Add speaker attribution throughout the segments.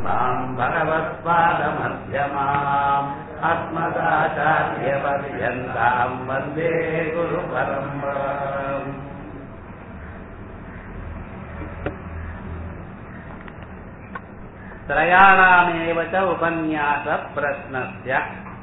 Speaker 1: सदाशिवसमारम्भाम् भगवत्पादमध्यमाम् अस्मदाचार्यपर्यन्ताम् वन्दे गुरुपरम्पराम् त्रयाणामेव च उपन्यासप्रश्नस्य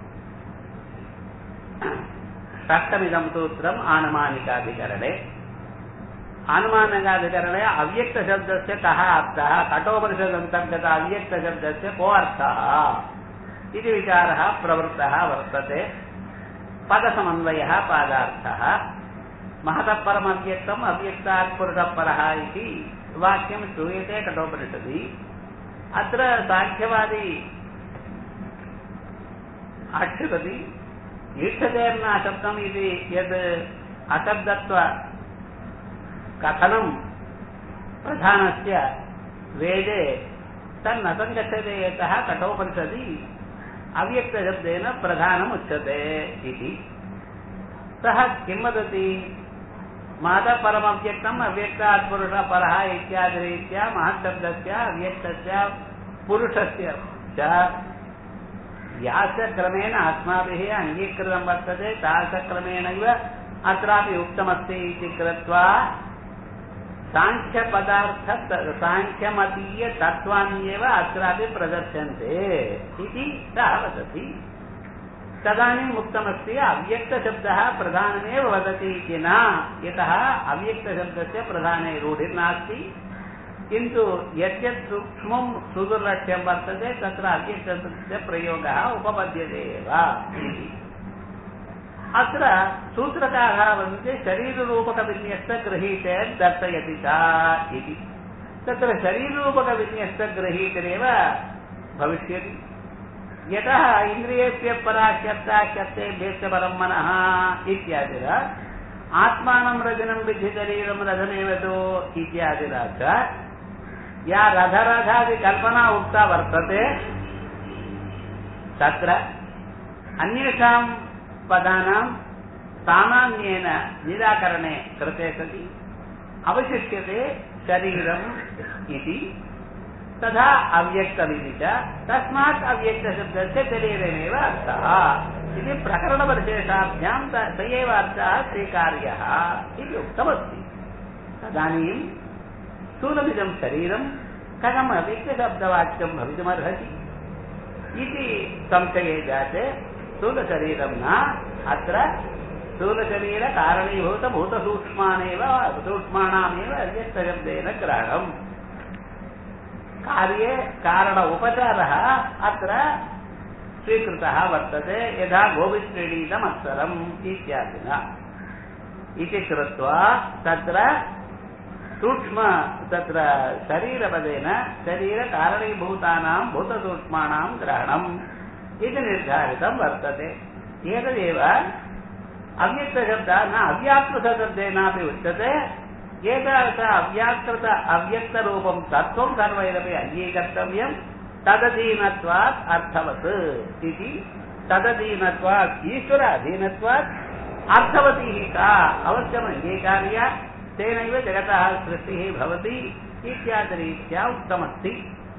Speaker 1: षष्टमिदं सूत्रम् आनुमानिकाधिकरणे आनुमानिकाधिकरणे अव्यक्तशब्दस्य कः अर्थः कठोपनिषदन्तर्गत अव्यक्तशब्दस्य को अर्थः इति विचारः प्रवृत्तः वर्तते पदसमन्वयः पादार्थः महतः परमव्यक्तम् अव्यक्तात् पुरुषः परः इति वाक्यं श्रूयते कठोपनिषदि अत्र साङ्ख्यवादी आक्षिपति ईक्षतेर्न अशब्दम् इति यद् अशब्दत्व कथनं प्रधानस्य वेदे तन्न सङ्गच्छते यतः कठोपनिषदि अव्यक्तशब्देन प्रधानमुच्यते इति सः किं वदति मातः परमव्यक्तम् अव्यक्तात् पुरुषः परः इत्यादिरीत्या महत्शब्दस्य अव्यक्तस्य पुरुषस्य च यासक्रमेण अस्माभिः अङ्गीकृतं वर्तते तादृशक्रमेणैव अत्रापि उक्तमस्ति इति कृत्वा साङ्ख्यपदार्थ साङ्ख्यमतीयतत्त्वान्येव अत्रापि प्रदर्श्यन्ते इति सः वदति तदानीम् उक्तमस्ति अव्यक्तशब्दः प्रधानमेव वदति इति न यतः अव्यक्तशब्दस्य प्रधाने रूढिर्नास्ति किन्तु यद्यत् सूक्ष्मं सुदुर्लक्ष्यं वर्तते तत्र अव्यक्तशब्दस्य प्रयोगः उपपद्यते एव इति अत्र सूत्रकाः वदन्ति शरीररूपकविन्यस्तगृहीते दर्शयति च इति तत्र शरीररूपकविन्यस्तगृहीतिरेव भविष्यति यतः इन्द्रियस्य पराशब्दा शब्देभ्यश्च परं मनः इत्यादिना आत्मानं रजनं विद्धि शरीरं रथमेव तु इत्यादिना च या रथरथादिकल्पना उक्ता वर्तते तत्र अन्येषां पदानां सामान्येन निराकरणे कृते सति अवशिष्यते शरीरम् इति तथा अव्यक्तमिति च तस्मात् अव्यक्तशब्दस्य शरीरमेव अर्थः इति प्रकरणपरिशेषाभ्यां स एव अर्थः स्वीकार्यः इति उक्तमस्ति तदानीं स्थूलमिदं शरीरं कथम् अव्यक्तशब्दवाच्यं भवितुमर्हति इति संशये जाते स्थूलशरीरं न अत्र स्थूलशरीरकारणीभूतभूतसूक्ष्मानेव सूक्ष्माणामेव अव्यक्तशब्देन ग्रहणम् कार्ये कारण उपचारः अत्र स्वीकृतः वर्तते यथा गोवित्रीडीतमत्सरम् इत्यादिना इति कृत्वा तत्र सूक्ष्म तत्र शरीरपदेन शरीरकारणीभूतानां भूतसूक्ष्माणां ग्रहणम् इति निर्धारितं वर्तते एतदेव अव्यक्तशब्दः न अव्याकृतशब्देनापि उच्यते एतादृश अव्याकृत अव्यक्तरूपं तत्त्वं सर्वैरपि अङ्गीकर्तव्यं तदधीनत्वात् अर्थवत् इति तदधीनत्वात् ईश्वर अधीनत्वात् अर्थवती का अवश्यम् अङ्गीकार्या तेनैव जगतः सृष्टिः भवति इत्यादिरीत्या उक्तमस्ति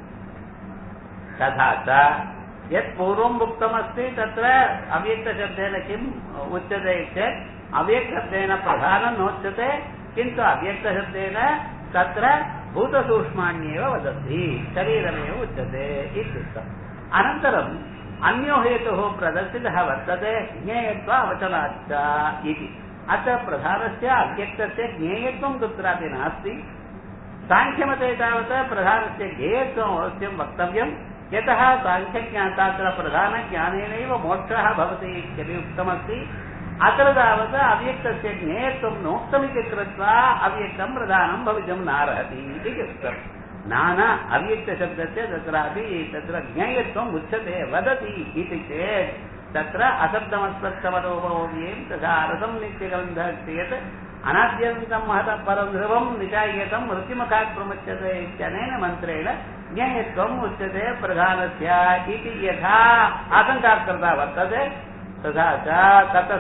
Speaker 1: तथा च यत् पूर्वम् उक्तमस्ति तत्र अव्यक्तशब्देन किम् उच्यते चेत् अव्यक्तशब्देन प्रधानं नोच्यते किन्तु अव्यक्तशब्देन तत्र भूतसूक्ष्माण्येव वदति शरीरमेव उच्यते इत्युक्तम् अनन्तरम् अन्यो हेतुः प्रदर्शितः वर्तते ज्ञेयत्वावचनाच्च इति अत्र प्रधानस्य अव्यक्तस्य ज्ञेयत्वं कुत्रापि नास्ति साङ्ख्यमते तावत् प्रधानस्य ज्ञेयत्वम् अवश्यं वक्तव्यम् यतः साङ्ख्यज्ञातात्र प्रधानज्ञानेनैव मोक्षः भवति इत्यपि उक्तमस्ति अत्र तावत् अव्यक्तस्य ज्ञेयत्वं नोक्तमिति कृत्वा अव्यक्तं प्रधानं भवितुं नार्हति इति उक्तम् नान अव्यक्तशब्दस्य तत्रापि तत्र ज्ञेयत्वम् उच्यते वदति इति चेत् तत्र असब्दमस्पत्तमरोपमोव्यें तथा रसं नित्यगन्धः चेत् अनाद्यन्तं महतः परं ध्रुवं निचाय्यतं मृत्युमुखात् प्रमुच्यते इत्यनेन मन्त्रेण ज्ञेयत्वम् उच्यते प्रधानस्य इति यथा आशङ्का कृता वर्तते तथा च तत्र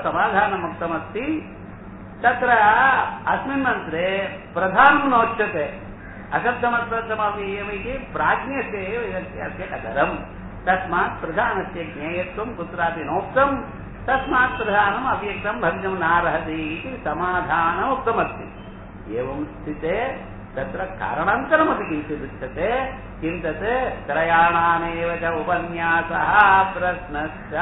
Speaker 1: समाधानमुक्तमस्ति तत्र अस्मिन् मन्त्रे प्रधानं नोच्यते अशब्दमत्वर्थमव्ययमिति प्राज्ञस्य एव यस्य अस्य कथनम् तस्मात् प्रधानस्य ज्ञेयत्वम् कुत्रापि नोक्तम् तस्मात् प्रधानम् अव्यक्तम् भवितुम् नार्हति इति समाधानम् उक्तमस्ति एवं स्थिते तत्र कारणान्तरमपि किञ्चित् उच्यते किं तत् त्रयाणामेव च उपन्यासः प्रश्नश्च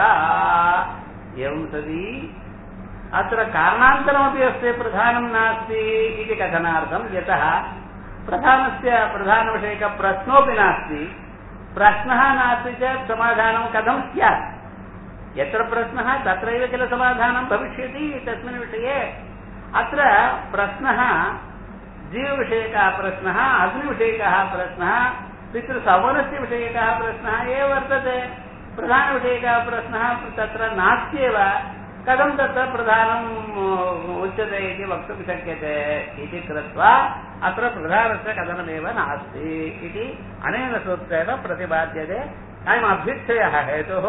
Speaker 1: एवं सति अत्र कारणान्तरमपि अस्ति प्रधानं नास्ति इति कथनार्थं यतः प्रधानस्य प्रधानविषयकप्रश्नोऽपि नास्ति प्रश्नः नास्ति चेत् समाधानं कथं स्यात् यत्र प्रश्नः तत्रैव किल समाधानं भविष्यति तस्मिन् विषये अत्र प्रश्नः जीवविषयकः प्रश्नः अग्निविषयकः प्रश्नः पितृसवनस्य विषयकः प्रश्नः एव वर्तते प्रधानविषयकः प्रश्नः तत्र नास्त्येव कथं तत्र प्रधानम् उच्यते इति वक्तुं शक्यते इति कृत्वा अत्र प्रधानस्य कथनमेव नास्ति इति अनेन सूत्रेण प्रतिपाद्यते अयम् अभ्युत्थयः हेतुः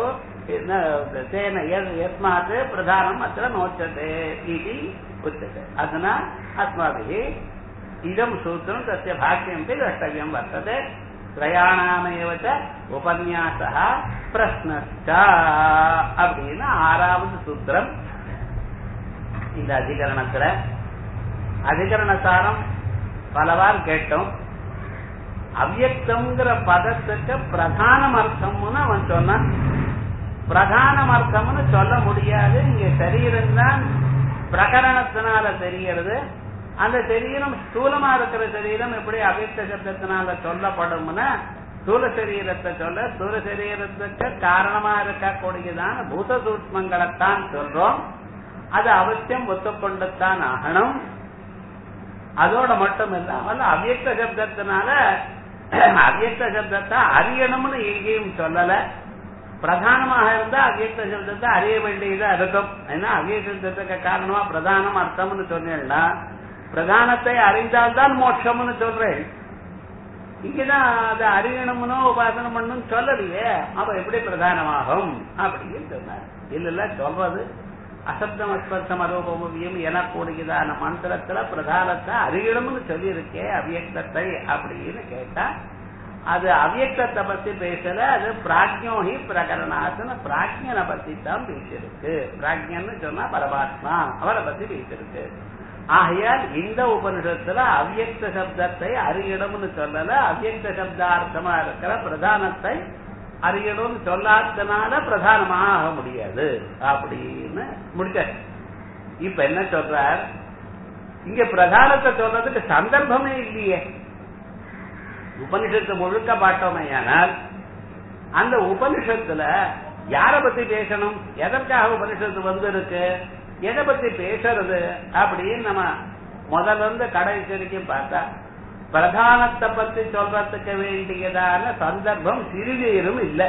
Speaker 1: तेन यस्मात् प्रधानम् अत्र नोच्यते इति उच्यते अधुना अस्माभिः इदं सूत्रं तस्य भाष्यमपि द्रष्टव्यं वर्तते त्रयाणामेव च உபன்யாசः பிரஸ்னச்ச அப்படின்னு ஆறாவது சூத்திரம் இந்த அதிகரணத்துல அதிகரண சாரம் பலவார் கேட்டோம் அவ்யக்தங்கிற பதத்துக்கு பிரதானம் அர்த்தம்னு அவன் சொன்னான் பிரதானம் அர்த்தம்னு சொல்ல முடியாது இங்க சரீரம் தான் பிரகரணத்தினால தெரியறது அந்த சரீரம் ஸ்தூலமா இருக்கிற சரீரம் எப்படி அவ்யக்த சப்தத்தினால சொல்லப்படும்னா ஸ்தூல சரீரத்தை சொல்ல ஸ்தூல சரீரத்துக்கு காரணமா இருக்கக்கூடியதான பூத சூட்சங்களைத்தான் சொல்றோம் அது அவசியம் ஒத்துக்கொண்டுத்தான் ஆகணும் அதோட மட்டும் இல்லாமல் அவ்யக்த சப்தத்தினால அவ்யக்த சப்தத்தை அறியணும்னு எங்கேயும் சொல்லல பிரதானமாக இருந்தா அவ்யக்த சப்தத்தை அறிய வேண்டியதா இருக்கும் ஏன்னா அவ்யக்த சப்தத்துக்கு காரணமா பிரதானம் அர்த்தம்னு சொன்னேன்னா பிரதானத்தை அறிந்தால்தான் மோட்சம்னு சொல்றேன் இங்கதான் அதை அறியணும்னோ உபாசனம் பண்ணும் சொல்லலையே அப்ப எப்படி பிரதானமாகும் அப்படின்னு சொன்னார் இல்ல இல்ல சொல்றது அசப்தம் அஸ்பர்த்தம் அரூபமும் எனக்கூடியதான மந்திரத்துல பிரதானத்தை அறியணும்னு சொல்லியிருக்கே அவ்யக்தத்தை அப்படின்னு கேட்டா அது அவ்யக்தத்தை பத்தி பேசல அது பிராஜ்யோஹி பிரகரணாசன பிராஜ்யனை பத்தி தான் பேசியிருக்கு பிராஜ்யன்னு சொன்னா பரமாத்மா அவரை பத்தி பேசியிருக்கு ஆகையால் இந்த உபனிஷத்துல அவ்யக்த சப்தத்தை அறியணும்னு சொல்லல அவ்யக்த சப்தார்த்தமா இருக்கிற பிரதானத்தை அறியணும்னு சொல்லாதனால பிரதானமாக ஆக முடியாது அப்படின்னு முடிச்ச இப்ப என்ன சொல்றார் இங்க பிரதானத்தை சொல்றதுக்கு சந்தர்ப்பமே இல்லையே உபனிஷத்து முழுக்க பார்த்தோமையானால் அந்த உபனிஷத்துல யார பத்தி பேசணும் எதற்காக உபனிஷத்து வந்திருக்கு எதை பத்தி பேசுறது அப்படின்னு நம்ம முதல்ல இருந்து கடைசி வரைக்கும் பார்த்தா பிரதானத்தை பத்தி சொல்றதுக்கு வேண்டியதான சந்தர்ப்பம் சிறிதேரும் இல்லை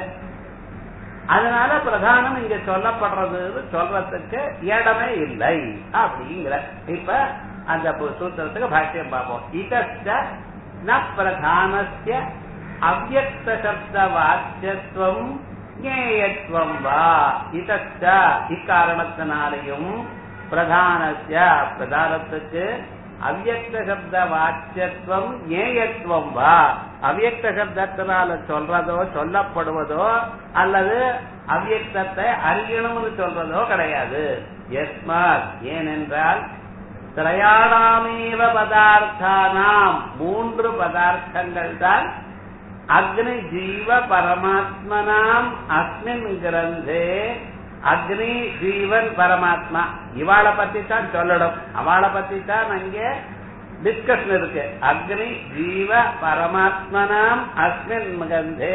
Speaker 1: அதனால பிரதானம் இங்க சொல்லப்படுறது சொல்றதுக்கு இடமே இல்லை அப்படிங்கிற இப்ப அந்த சூத்திரத்துக்கு பாஷ்யம் பார்ப்போம் இதஸ்ட ந பிரதானஸ்ய அவ்வக்த சப்த வாக்கியத்துவம் ஞேயத்துவம் வா இதச்ச இக்காரணத்தினாலையும் பிரதானஸ்ய பிரதானத்துக்கு அவ்யக்த சப்த வாக்கியத்துவம் ஞேயத்துவம் வா அவ்யக்த சப்தத்தினால சொல்றதோ சொல்லப்படுவதோ அல்லது அவ்யக்தத்தை அறியணும்னு சொல்றதோ கிடையாது எஸ்மாத் ஏனென்றால் திரையாணாமேவ பதார்த்தானாம் மூன்று பதார்த்தங்கள் தான் அக்னி ஜீவ பரமாத்மனாம் அஸ்மின் கிரந்தே அக்னி ஜீவன் பரமாத்மா இவாளை பத்தி தான் சொல்லணும் அவளை பத்தி தான் அங்கே டிஸ்கஷன் இருக்கு அக்னி ஜீவ பரமாத்மனாம் அஸ்மின் கிரந்தே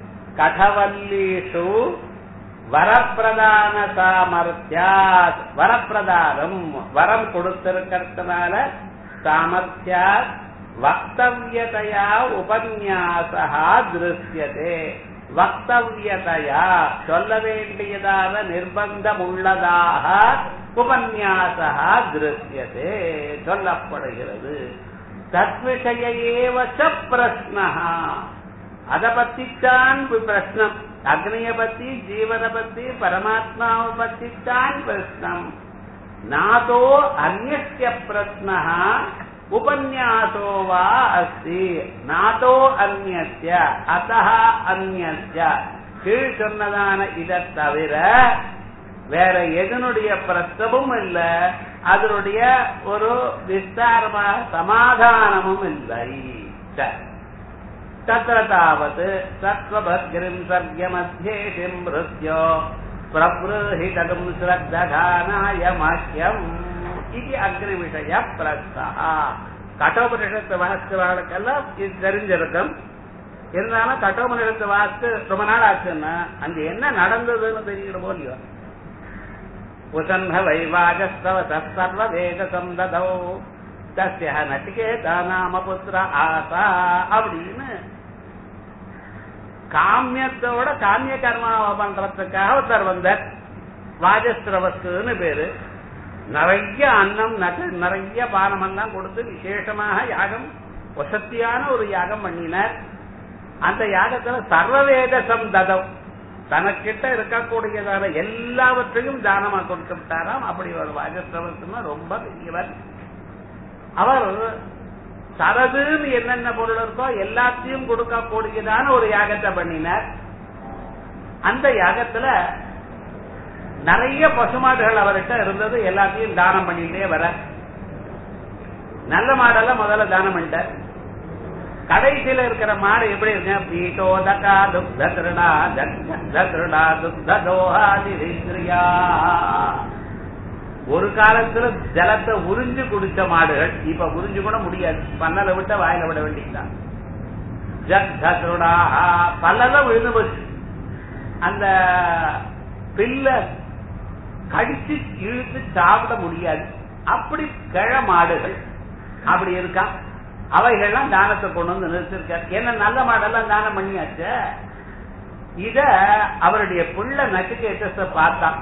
Speaker 1: கடவல்லீஷு வரப்பிரதான சாமர்த்தியாத் வரப்பிரதானம் வரம் கொடுத்திருக்கிறதுனால சாமர்த்தியாத் வக்தவியதையா உபன்யாசா திருஷ்யதே வக்தவியதையா சொல்ல வேண்டியதான நிர்பந்தம் உள்ளதாக உபன்யாசா திருஷ்யதே சொல்லப்படுகிறது தத்விஷய ஏவச்ச பிரஸ்னா அத பத்தித்தான் பிரஷ்னம் அக்னிய பத்தி ஜீவனை பத்தி பரமாத்மாவை பத்தித்தான் பிரஷ்னம் நாதோ அந்நிய பிரஸ்னா உபன்யாசோ வா அஸ்தி நாதோ அந்நிய அத்தஹ அந்நிய கீழ் சொன்னதான இதை தவிர வேற எதனுடைய பிரஸ்தமும் இல்ல அதனுடைய ஒரு விஸ்தாரமாக சமாதானமும் இல்லை சரி. तत्र तावत् सत्त्वभद्रिम् सर्गमध्येशिम् मृत्यो प्रबृहितम् श्रद्धधानाय मह्यम् इति अग्निविषयः प्रस्तः கட்டோபனிஷத்து வாசிச்சவாளுக்கெல்லாம் இது தெரிஞ்சிருக்கும் இருந்தாலும் கட்டோபனிஷத்து வாசித்து ரொம்ப நாள் ஆச்சுன்னா அங்க என்ன நடந்ததுன்னு தெரியணுமோ இல்லையோ உசன்ன வைவாஜஸ்தவ சர்வ வேத சந்ததோ தஸ்ய நட்டிகேதா நாம புத்திர ஆசா அப்படின்னு காமியத்தோட காமிய கர்மாவை பண்றதுக்காக ஒருத்தர் வந்தார் வாஜஸ்திரவஸ்துன்னு பேரு நிறைய அன்னம் நக நிறைய பானமெல்லாம் கொடுத்து விசேஷமாக யாகம் வசத்தியான ஒரு யாகம் பண்ணினார் அந்த யாகத்துல சர்வவேத சந்ததம் தனக்கிட்ட இருக்கக்கூடியதான எல்லாவற்றையும் தானமா கொடுத்து விட்டாராம் அப்படி ஒரு வாஜஸ்திரவஸ்துன்னா ரொம்ப பெரியவர் அவர் சரதுன்னு என்னென்ன பொருள் இருக்கோ எல்லாத்தையும் கொடுக்கக்கூடியதான ஒரு யாகத்தை பண்ணினார் அந்த யாகத்துல நிறைய பசுமாடுகள் அவர்கிட்ட இருந்தது எல்லாத்தையும் தானம் பண்ணிட்டே வர நல்ல மாடெல்லாம் முதல்ல தானம் பண்ணிட்டார் கடைசியில இருக்கிற மாடு எப்படி இருக்கு பீட்டோதகா துக்த திருடா தக்த திருடா துக்த தோஹாதிரியா ஒரு காலத்துல ஜலத்தை உறிஞ்சு குடிச்ச மாடுகள் இப்ப உறிஞ்சு கூட முடியாது பன்னல விட்ட வாயில விட வேண்டியதுதான் ஜக்தருடா பல்லெல்லாம் விழுந்து போச்சு அந்த பில்ல கடிச்சு இழுத்து சாப்பிட முடியாது அப்படி கிழ மாடுகள் அப்படி இருக்கான் அவைகள்லாம் தானத்தை கொண்டு வந்து நிறுத்திருக்காரு என்ன நல்ல மாடெல்லாம் தானம் பண்ணியாச்சு இத அவருடைய புள்ள நச்சுக்கேட்டஸ பார்த்தான்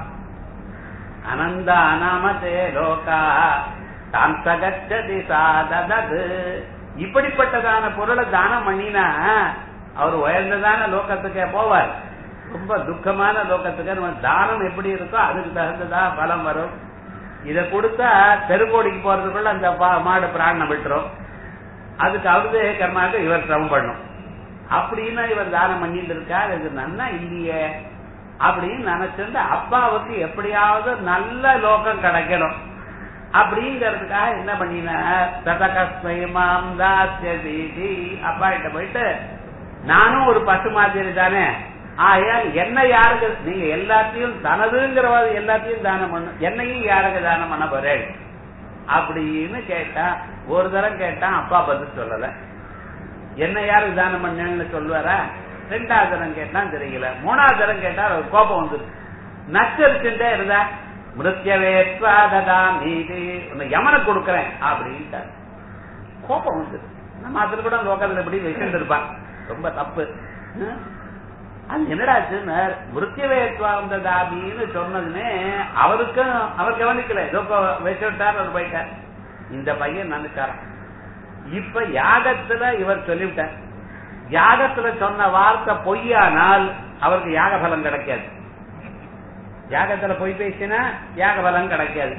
Speaker 1: அனந்த அனாமதே லோகா தாம் சகச்சதி சாதது இப்படிப்பட்டதான பொருளை தானம் பண்ணினா அவர் உயர்ந்ததான லோகத்துக்கே போவார் ரொம்ப துக்கமான லோகத்துக்கு நம்ம தானம் எப்படி இருக்கோ அதுக்கு தகுந்ததா பலம் வரும் இத கொடுத்தா தெருக்கோடிக்கு போறதுக்குள்ள அந்த பா- மாடு பிராணம் விட்டுரும் அதுக்கு அவருதே கர்மாக்கு இவர் சிரமம் பண்ணும் அப்படின்னு இவர் தானம் பண்ணிட்டு இருக்கார் இது நன்னா இல்லையே அப்படின்னு நினைச்சிருந்து அப்பாவுக்கு எப்படியாவது நல்ல லோகம் கிடைக்கணும் அப்படிங்கறதுக்காக என்ன பண்ணினார் ததகஸ்மை மாம் தாஸ்ய தீதி அப்பா கிட்ட போயிட்டு நானும் ஒரு பசு மாதிரி தானே ஆகையால் என்ன யாருக்கு நீங்க எல்லாத்தையும் தனதுங்கிறவாது எல்லாத்தையும் தானம் பண்ணு என்னையும் யாருக்கு தானம் பண்ண போறேன் அப்படின்னு கேட்டான் ஒரு தரம் கேட்டான் அப்பா பதில் சொல்லல என்ன யாருக்கு தானம் பண்ணேன்னு சொல்லுவாரா ரெண்டாவது தரம் கேட்டான் தெரியல மூணாவது தரம் கேட்டா அவருக்கு கோபம் வந்துருக்கு நச்சரிச்சுட்டே இருந்தா மிருத்யவேத்வாததா நீதி உன்னை யமனை கொடுக்கறேன் அப்படின்ட்டார் கோபம் வந்து நம்ம அதுல கூட லோக்கத்தில் எப்படி வச்சிருந்திருப்பான் ரொம்ப தப்பு ஹம்? அது என்னடாச்சுன்னு மிருத்யவேத்வாந்ததாபின்னு சொன்னதுமே அவருக்கும் அவர் கவனிக்கல ஏதோ வச்சுட்டார் அவர் போயிட்டார் இந்த பையன் நினைச்சாராம் இப்ப யாகத்துல இவர் சொல்லிவிட்டார் யாகத்துல சொன்ன வார்த்தை பொய்யானால் அவருக்கு யாக பலம் கிடைக்காது யாகத்துல பொய் பேசினா யாக பலம் கிடைக்காது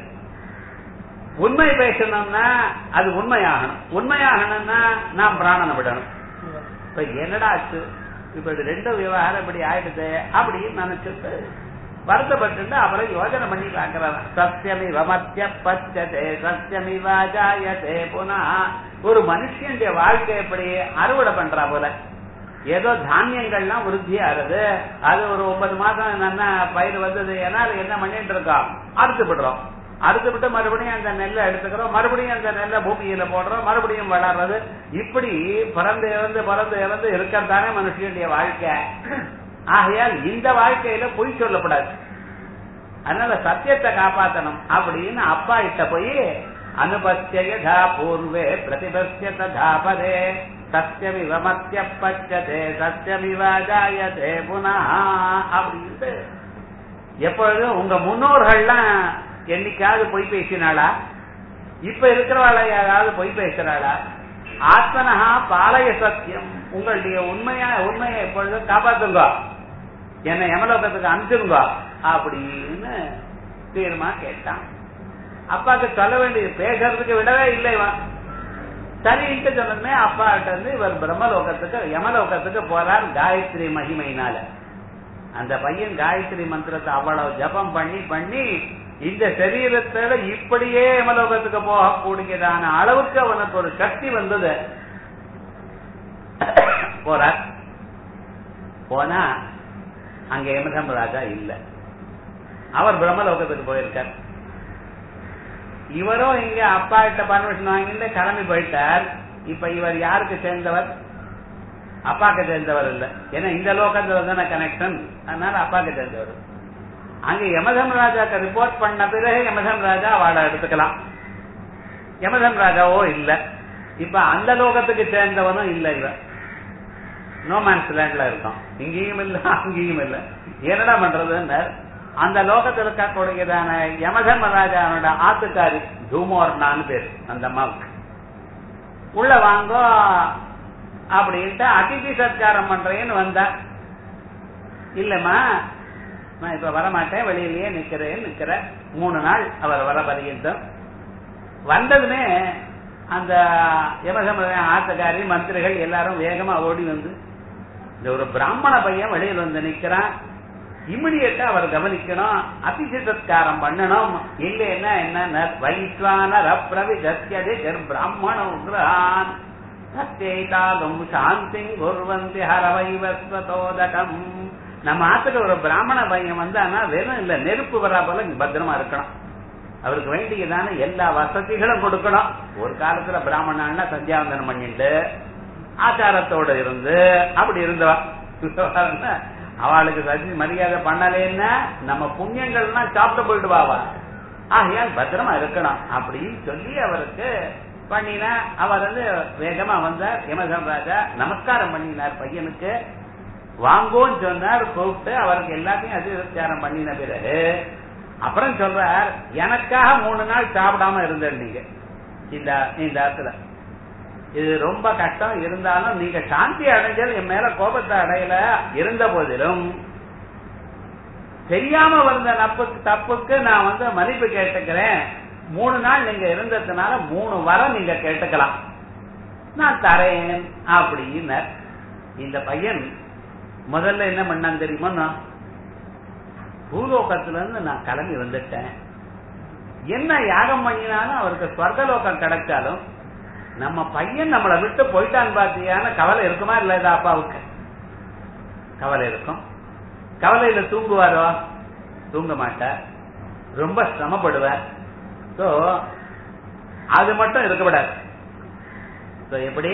Speaker 1: உண்மை பேசணும்னா அது உண்மையாகணும் உண்மையாகணும்னா நாம் பிராணனை விடணும் இப்ப என்னடா ஆச்சு இப்ப இது ரெண்டு விவகாரம் இப்படி ஆயிடுது அப்படின்னு நினைச்சிட்டு வருத்தப்பட்டு அப்புறம் யோஜனை பண்ணி பாக்குறாங்க சத்தியமிவ மத்திய பச்சதே சத்தியமிவாஜாயதே புனா ஒரு மனுஷனுடைய வாழ்க்கை எப்படி அறுவடை பண்றா போல ஏதோ தானியங்கள்லாம் விருத்தி ஆறுது அது ஒரு ஒன்பது மாசம் நல்லா பயிர் வந்தது ஏன்னா அது என்ன பண்ணிட்டு இருக்கோம் அறுத்து விடுறோம் அறுத்து விட்டு மறுபடியும் அந்த நெல்லை எடுத்துக்கிறோம் மறுபடியும் அந்த நெல்லை பூமியில போடுறோம் மறுபடியும் வளர்றது இப்படி பிறந்து இறந்து பிறந்து இறந்து இருக்கிறதானே மனுஷனுடைய வாழ்க்கை ஆகையால் இந்த வாழ்க்கையில பொய் சொல்லக்கூடாது அதனால சத்தியத்தை காப்பாத்தணும் அப்படின்னு அப்பா கிட்ட போய் அனுபத்தியா பூர்வே பிரதிபத்திய ததாபதே சத்தியமிவ மத்திய பச்சதே சத்தியமிவ ஜாயதே புனா அப்படின்ட்டு எப்பொழுதும் உங்க முன்னோர்கள்லாம் என்னைக்காவது பொய் பேசினாளா இப்ப இருக்கிறவாள யாராவது பொய் பேசுறாளா ஆத்மனஹா பாலய சத்தியம் உங்களுடைய உண்மையா உண்மையை எப்பொழுதும் காப்பாத்துங்க என்னை யமலோகத்துக்கு அனுப்பிச்சுங்க அப்படின்னு தீர்மா கேட்டான் அப்பாக்கு சொல்ல வேண்டியது பேசுறதுக்கு விடவே இல்லை இவன் சரின்ட்டு சொன்னதுமே அப்பா கிட்ட இருந்து இவர் பிரம்மலோகத்துக்கு யமலோகத்துக்கு போறார் காயத்ரி மகிமையினால அந்த பையன் காயத்ரி மந்திரத்தை அவ்வளவு ஜபம் பண்ணி பண்ணி இந்த சரீரத்தோட இப்படியே யமலோகத்துக்கு போகக்கூடியதான அளவுக்கு அவனுக்கு ஒரு சக்தி வந்தது போறார் போனா அங்க யமதம் ராஜா இல்ல அவர் பிரம்மலோகத்துக்கு போயிருக்கார் இவரும் இங்க அப்பா கிட்ட பர்மிஷன் வாங்கிட்டு கிளம்பி போயிட்டார் இப்ப இவர் யாருக்கு சேர்ந்தவர் அப்பாக்கு சேர்ந்தவர் இல்ல ஏன்னா இந்த லோகத்துல தானே கனெக்ஷன் அதனால அப்பாக்கு சேர்ந்தவர் அங்க யமதம் ராஜாக்கு ரிப்போர்ட் பண்ண பிறகு யமதம் ராஜா அவளை எடுத்துக்கலாம் யமதம் ராஜாவோ இல்ல இப்ப அந்த லோகத்துக்கு சேர்ந்தவனும் இல்ல இவன் நோமேன்ஸ் லேண்ட்ல இருக்கான் இங்கேயும் இல்ல அங்கேயும் இல்ல என்னடா பண்றதுன்னு அந்த லோகத்தில் இருக்கக்கூடியதான யமதர்மராஜாவோட ஆத்துக்காரி தூமோர்னான்னு பேரு அந்த அம்மாவுக்கு உள்ள வாங்கோ அப்படின்ட்டு அதிதி சத்காரம் பண்றேன்னு வந்தா இல்லம்மா நான் இப்ப வரமாட்டேன் வெளியிலேயே நிக்கிறேன் நிக்கிற மூணு நாள் அவர் வர பரியந்தம் வந்ததுமே அந்த யமசமர ஆத்தக்காரி மந்திரிகள் எல்லாரும் வேகமா ஓடி வந்து இந்த ஒரு பிராமண பையன் வெளியில் வந்து நிக்கிறான் இமிடியட்டா அவர் கவனிக்கணும் அதிசிதத்காரம் பண்ணணும் இல்லைன்னா என்ன வைஸ்வானர் அப்பிரவிதத்யதே பிராமண உக்ரான் சத்யைதாகும் சாந்தி குர்வந்தி ஹரவைவஸ்வதோதகம் நம்ம ஆத்துக்கு ஒரு பிராமண பையன் வந்தானா வெறும் இல்ல நெருப்பு வரா போல பத்திரமா இருக்கணும் அவருக்கு வேண்டியதான எல்லா வசதிகளும் கொடுக்கணும் ஒரு காலத்துல பிராமணன்னா சந்தியாவந்தனம் பண்ணிட்டு ஆச்சாரத்தோட இருந்து அப்படி இருந்தவா அவளுக்கு சதி மரியாதை பண்ணலேன்னா நம்ம புண்ணியங்கள்லாம் சாப்பிட்டு போயிடுவாவா ஆகையால் பத்திரமா இருக்கணும் அப்படின்னு சொல்லி அவருக்கு பண்ணினா அவர் வந்து வேகமா வந்தார் யமதம் ராஜா நமஸ்காரம் பண்ணினார் பையனுக்கு வாங்கோன்னு சொன்னார் கூப்பிட்டு அவருக்கு எல்லாத்தையும் அதிர்ச்சாரம் பண்ணின பிறகு அப்புறம் சொல்றார் எனக்காக மூணு நாள் சாப்பிடாம இருந்தேன் நீங்க இந்த இந்த இடத்துல இது ரொம்ப கஷ்டம் இருந்தாலும் நீங்க சாந்தி அடைஞ்சது என் மேல கோபத்தை அடையல இருந்த போதிலும் தெரியாம வந்த நப்புக்கு தப்புக்கு நான் வந்து மதிப்பு கேட்டுக்கிறேன் மூணு நாள் நீங்க இருந்ததுனால மூணு வரம் நீங்க கேட்டுக்கலாம் நான் தரேன் அப்படின்னு இந்த பையன் முதல்ல என்ன பண்ணான் தெரியுமா பூலோகத்துல இருந்து நான் கிளம்பி வந்துட்டேன் என்ன யாகம் பண்ணினாலும் அவருக்கு ஸ்வர்கலோகம் கிடைச்சாலும் நம்ம பையன் நம்மளை விட்டு போயிட்டான் பாத்தியான கவலை இருக்குமா இல்லதா அப்பாவுக்கு கவலை இருக்கும் கவலையில தூங்குவாரோ தூங்க மாட்டார் ரொம்ப சிரமப்படுவார் சோ அது மட்டும் இருக்கக்கூடாது எப்படி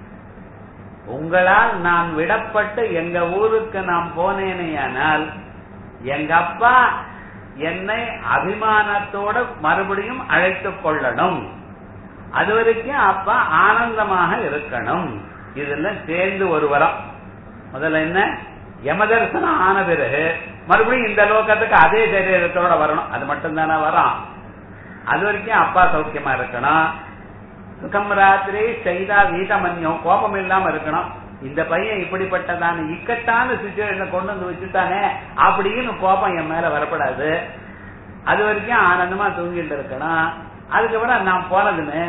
Speaker 1: உங்களால் நான் விடப்பட்டு எங்க ஊருக்கு நான் போனேனேயானால் எங்க அப்பா என்னை அபிமானத்தோட மறுபடியும் அழைத்துக் கொள்ளணும் அது வரைக்கும் அப்பா ஆனந்தமாக இருக்கணும் இதெல்லாம் சேர்ந்து ஒரு வரம் முதல்ல என்ன யமதர்சனம் ஆன பிறகு மறுபடியும் இந்த லோகத்துக்கு அதே சரீரத்தோட வரணும் அது மட்டும் தானே வரும் அது வரைக்கும் அப்பா சௌக்கியமா இருக்கணும் சுகம் ராத்திரி செய்தா வீட்டமன்யம் கோபம் இல்லாம இருக்கணும் இந்த பையன் இப்படிப்பட்டதான இக்கட்டான சுச்சுவேஷனை கொண்டு வந்து வச்சுட்டானே அப்படின்னு கோபம் என் மேல வரப்படாது அது வரைக்கும் ஆனந்தமா தூங்கிட்டு இருக்கணும் அதுக்கப்புறம் நான் போனதுன்னு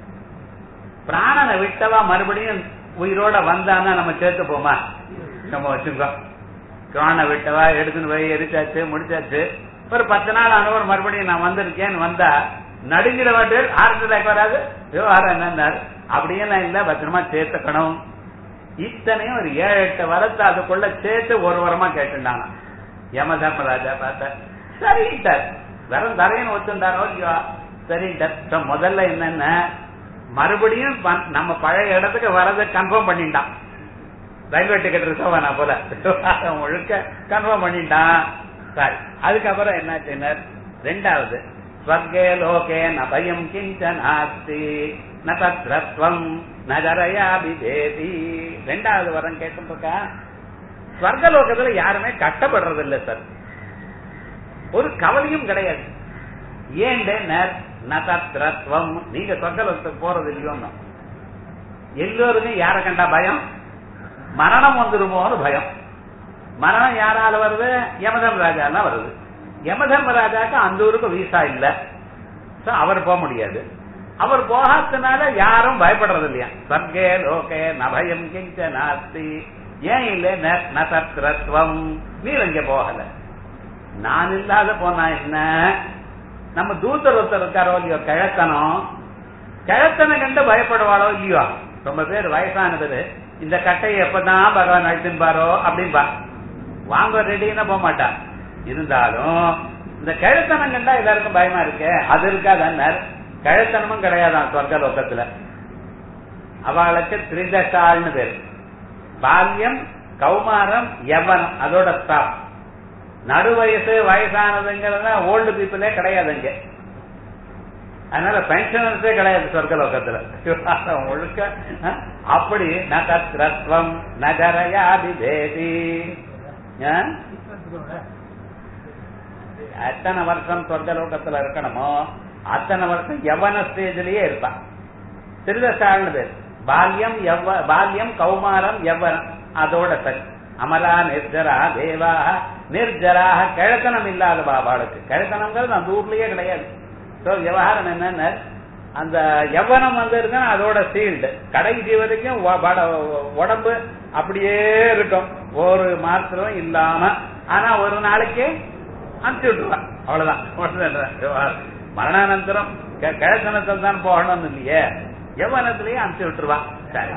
Speaker 1: பிராணனை விட்டவா மறுபடியும் உயிரோட வந்தான்னா நம்ம சேர்த்து போமா நம்ம வச்சுக்கோ பிராண விட்டவா எடுத்துன்னு போய் எரிச்சாச்சு முடிச்சாச்சு ஒரு பத்து நாள் ஆனவர் மறுபடியும் நான் வந்திருக்கேன்னு வந்தா நடுங்கிற மாட்டேன் ஹார்ட் அட்டாக் வராது விவகாரம் என்னன்னாரு அப்படியெல்லாம் இல்ல பத்திரமா சேர்த்துக்கணும் இத்தனையும் ஒரு ஏழு எட்டு வரத்தை அதுக்குள்ள சேர்த்து ஒரு வரமா கேட்டுட்டாங்க யமதர்மராஜா பார்த்த சரிட்டார் வெறும் தரையன்னு ஒத்துண்டாரோ இல்லையோ சரிட்டார் முதல்ல என்னென்ன மறுபடியும் நம்ம பழைய இடத்துக்கு வரதை கன்ஃபார்ம் பண்ணிட்டான் ரயில்வே டிக்கெட் ரிசர்வ் ஆனா போல முழுக்க கன்ஃபார்ம் பண்ணிட்டான் சரி அதுக்கப்புறம் என்னாச்சுன்னா ரெண்டாவது ஸ்வர்கே லோகே ந பயம் கிஞ்சன் ஆஸ்தி ந தத்ரத்வம் நகரையா பிதேதி ரெண்டாவது வரம் கேட்டுருக்கா ஸ்வர்க லோகத்துல யாருமே கஷ்டப்படுறது இல்ல சார் ஒரு கவலையும் கிடையாது ஏண்டே நதத்ரத்வம் நீங்க சொர்க்கலோகத்துக்கு போறது இல்லையோன்னு எல்லோருக்கும் யார கண்டா பயம் மரணம் வந்துருமோன்னு பயம் மரணம் யாரால வருது யமதம் ராஜாலாம் வருது யமதர்ம ராஜாக்கு அந்த ஊருக்கு வீசா இல்ல அவர் போக முடியாது அவர் போகாதனால யாரும் பயப்படுறது இல்லையா சர்க்கே லோகே நபயம் கிஞ்ச நாஸ்தி ஏன் இல்ல நசத்ரத்வம் நீர் அங்க போகல நான் இல்லாத போனா என்ன நம்ம தூத்தர் ஒருத்தர் இருக்காரோ இல்லையோ கிழத்தனம் கிழத்தனை கண்டு பயப்படுவாளோ இல்லையோ ரொம்ப பேர் வயசானது இந்த கட்டையை எப்பதான் பகவான் அழுத்தின்பாரோ அப்படின்பா வாங்க ரெடின்னா போக மாட்டா இருந்தாலும் இந்த கிழத்தனம் கண்டா எல்லாருக்கும் பயமா இருக்கு அது இருக்காதான் கிழத்தனமும் கிடையாதான் சொர்க்க லோகத்துல அவளுக்கு திரிதசால்னு பேரு பால்யம் கௌமாரம் யவனம் அதோட ஸ்டாப் நடு வயசு வயசானதுங்கிறத ஓல்டு பீப்புளே கிடையாதுங்க அதனால பென்ஷனர்ஸே கிடையாது சொர்க்க லோகத்துல ஒழுக்க அப்படி நகத்ரத்வம் நகரயாதிபேதி எத்தனை வருஷம் சொர்க்க லோகத்துல இருக்கணுமோ அத்தனை வருஷம் யவன ஸ்டேஜ்லயே இருப்பான் திருதசால்னு பேர் பால்யம் எவ்வ பால்யம் கௌமாரம் எவ்வனம் அதோட சரி அமரா நிர்ஜரா தேவாக நிர்ஜராக கிழத்தனம் இல்லாத பாபாளுக்கு கிழத்தனம்ங்கிறது அந்த ஊர்லயே கிடையாது சோ விவகாரம் என்னன்னு அந்த எவ்வனம் வந்து இருக்குன்னா அதோட சீல்டு கடைசி வரைக்கும் உடம்பு அப்படியே இருக்கும் ஒரு மாத்திரம் இல்லாம ஆனா ஒரு நாளைக்கு அனுப்பிச்சு விட்டுருவான் அவ்வளவுதான் மரணானந்தரம் கிழத்தனத்தில் தான் போகணும்னு இல்லையே எவ்வளத்திலயும் அனுப்பிச்சு விட்டுருவான் சரி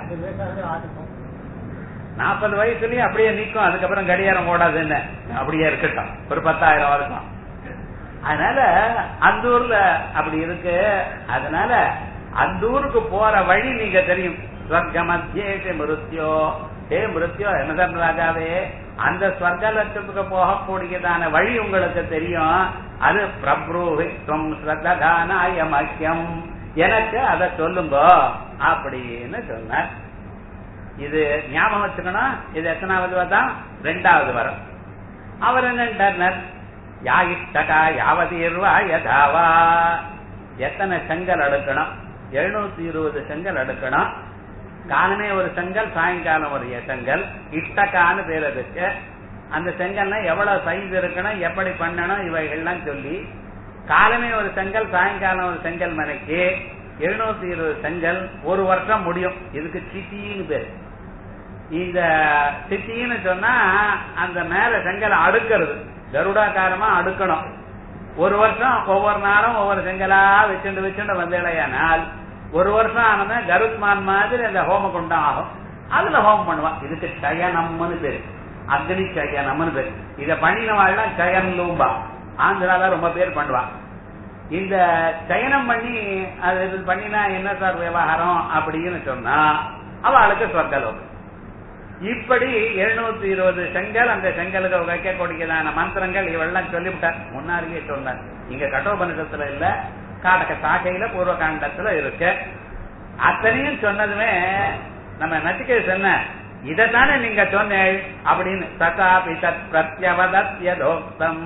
Speaker 1: நாற்பது வயசுலயும் அப்படியே நிக்கும் அதுக்கப்புறம் கடிகாரம் ஓடாது என்ன அப்படியே இருக்கட்டும் ஒரு பத்தாயிரம் வருஷம் அதனால அந்த ஊர்ல அப்படி இருக்கு அதனால அந்த ஊருக்கு போற வழி நீங்க தெரியும் ஸ்வர்க்க மத்தியே மிருத்தியோ ஹே மிருத்தியோ என்னதன் ராஜாவே அந்த ஸ்வர்க்க லட்சத்துக்கு போகக்கூடியதான வழி உங்களுக்கு தெரியும் அது பிரபுரோஹித்வம் ஸ்ரத்தானாய மக்கியம் எனக்கு அதை சொல்லுங்க அப்படின்னு சொன்னார் இது ஞாபகம் வச்சுக்கணும் இது எத்தனாவது தான் ரெண்டாவது வரம் அவர் என்ன யா இஷ்டகா யாவதீர்வா யதாவா எத்தனை செங்கல் அடுக்கணும் எழுநூத்தி இருபது செங்கல் அடுக்கணும் காலமே ஒரு செங்கல் சாயங்காலம் ஒரு செங்கல் இஷ்டகான்னு பேர் அதுக்கு அந்த செங்கல்னா எவ்வளவு சைஸ் இருக்கணும் எப்படி பண்ணணும் இவைகள்லாம் சொல்லி காலமே ஒரு செங்கல் சாயங்காலம் ஒரு செங்கல் மனைக்கு எழுநூத்தி இருபது செங்கல் ஒரு வருஷம் முடியும் இதுக்கு சிட்டின்னு பேரு இந்த சிட்டின்னு சொன்னா அந்த மேல செங்கல் அடுக்கிறது கருடாக்காரமா அடுக்கணும் ஒரு வருஷம் ஒவ்வொரு நாளும் ஒவ்வொரு செங்கலா வச்சுண்டு வச்சுண்டு வந்தேடையானால் ஒரு வருஷம் ஆனதா கருத்மான் மாதிரி அந்த ஹோம குண்டம் ஆகும் அதுல ஹோமம் பண்ணுவான் இதுக்கு சயனம்னு பேரு அக்னி சயனம்னு பேரு இத பண்ணினவாள்லாம் சயன் லூம்பா ஆந்திரால ரொம்ப பேர் பண்ணுவா இந்த சயனம் பண்ணி அது இது பண்ணினா என்ன சார் விவகாரம் அப்படின்னு சொன்னா அவளுக்கு சொர்க்கலோகம் இப்படி எழுநூத்தி இருபது செங்கல் அந்த செங்கலுக்கு வைக்கக்கூடியதான மந்திரங்கள் இவெல்லாம் சொல்லிவிட்டார் முன்னாடியே சொன்னார் இங்க கட்டோபனிஷத்துல இல்ல காடக சாகையில பூர்வ காண்டத்துல இருக்கு அத்தனையும் சொன்னதுமே நம்ம நச்சிக்கை சொன்ன இதைத்தானே நீங்க சொன்னேள் அப்படின்னு சகாபி தத் பிரத்யவதத்யதோக்தம்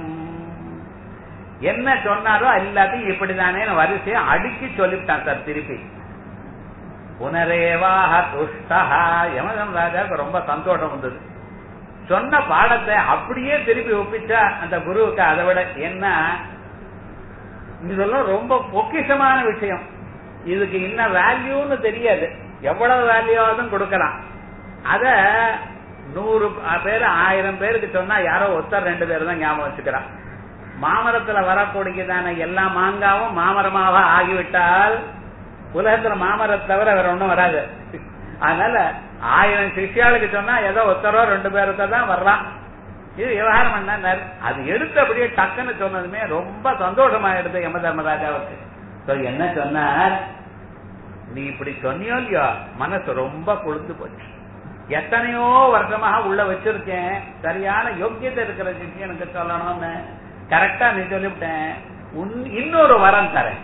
Speaker 1: என்ன சொன்னாரோ எல்லாத்தையும் இப்படிதானே வரிசையை அடுக்கி சொல்லிவிட்டான் சார் திருப்பி புனரேவாக துஷ்டா யமதம் ராஜாவுக்கு ரொம்ப சந்தோஷம் வந்தது சொன்ன பாடத்தை அப்படியே திருப்பி ஒப்பிச்சா அந்த குருவுக்கு அதை விட என்ன இதெல்லாம் ரொம்ப பொக்கிஷமான விஷயம் இதுக்கு என்ன வேல்யூன்னு தெரியாது எவ்வளவு வேல்யூவாதும் கொடுக்கலாம் அத நூறு பேர் ஆயிரம் பேருக்கு சொன்னா யாரோ ஒருத்தர் ரெண்டு பேர் தான் ஞாபகம் வச்சுக்கிறான் மாமரத்துல வரக்கூடியதான எல்லா மாங்காவும் மாமரமாக ஆகிவிட்டால் உலகத்துல மாமரத்தை தவிர வேற ஒண்ணும் வராது அதனால ஆயிரம் சிஷியாளுக்கு சொன்னா ஏதோ ஒருத்தரோ ரெண்டு பேருக்கு தான் வர்றான் இது விவகாரம் பண்ண அது எடுத்து அப்படியே டக்குன்னு சொன்னதுமே ரொம்ப சந்தோஷமா எடுத்து யம தர்மராஜாவுக்கு என்ன சொன்னார் நீ இப்படி சொன்னியோ இல்லையோ மனசு ரொம்ப கொழுந்து போச்சு எத்தனையோ வருஷமாக உள்ள வச்சிருக்கேன் சரியான யோக்கியத்தை இருக்கிற சிஷியனுக்கு சொல்லணும்னு கரெக்டா நீ சொல்லிவிட்டேன் இன்னொரு வரம் தரேன்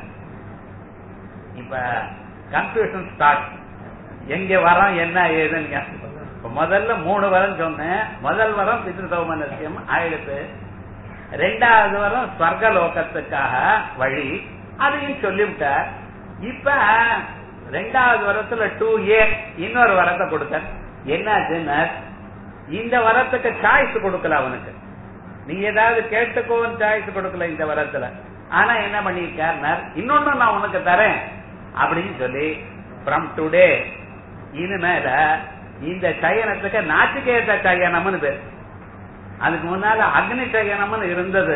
Speaker 1: இப்ப கன்ஃபியூஷன் ஸ்டார்ட் எங்க வரோம் என்ன ஏதுன்னு இப்ப முதல்ல மூணு வரம் சொன்னேன் முதல் வரம் பித்ருதௌமனசியம் ஆயிடுத்து ரெண்டாவது வரம் ஸ்வர்க லோகத்துக்காக வழி அதையும் சொல்லிவிட்ட இப்ப ரெண்டாவது வரத்துல டூ ஏ இன்னொரு வரத்தை கொடுத்த என்னாச்சுன்னா இந்த வரத்துக்கு சாய்ஸ் கொடுக்கல அவனுக்கு நீ ஏதாவது கேட்டுக்கோன்னு சாய்ஸ் கொடுக்கல இந்த வரத்துல ஆனா என்ன பண்ணிருக்கார் இன்னொன்னு நான் உனக்கு தரேன் அப்படின்னு சொல்லி ஃப்ரம் டுடே இனிமேல இந்த சயனத்துக்கு நாச்சிகேத சயனம்னு பேர் அதுக்கு முன்னால அக்னி சயனம்னு இருந்தது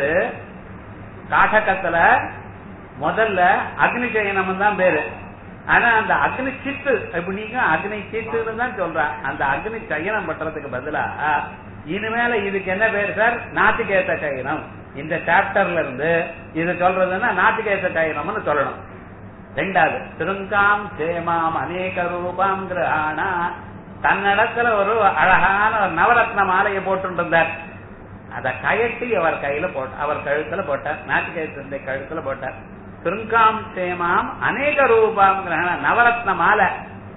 Speaker 1: காட்டகத்துல முதல்ல அக்னி சயனம் தான் பேரு ஆனா அந்த அக்னி சித்து எப்படிங்க அக்னி சித்துன்னு தான் சொல்றான் அந்த அக்னி சயனம் பண்றதுக்கு பதிலா இனிமேல இதுக்கு என்ன பேர் சார் நாட்டுக்கேத்த சயனம் இந்த சாப்டர்ல இருந்து இது சொல்றதுன்னா நாட்டுக்கேத்த சயனம்னு சொல்லணும் ரெண்டாவது திருங்காம் சேமாம் அநேக ரூபாம் ஆனா தன்னிடத்துல ஒரு அழகான ஒரு நவரத்ன மாலையை போட்டு இருந்தார் அத கயட்டி அவர் கையில போட்ட அவர் கழுத்துல போட்டார் நாட்டுக்கேத்த கழுத்துல போட்டார் திருங்காம் சேமாம் அநேக ரூபாம் நவரத்ன மாலை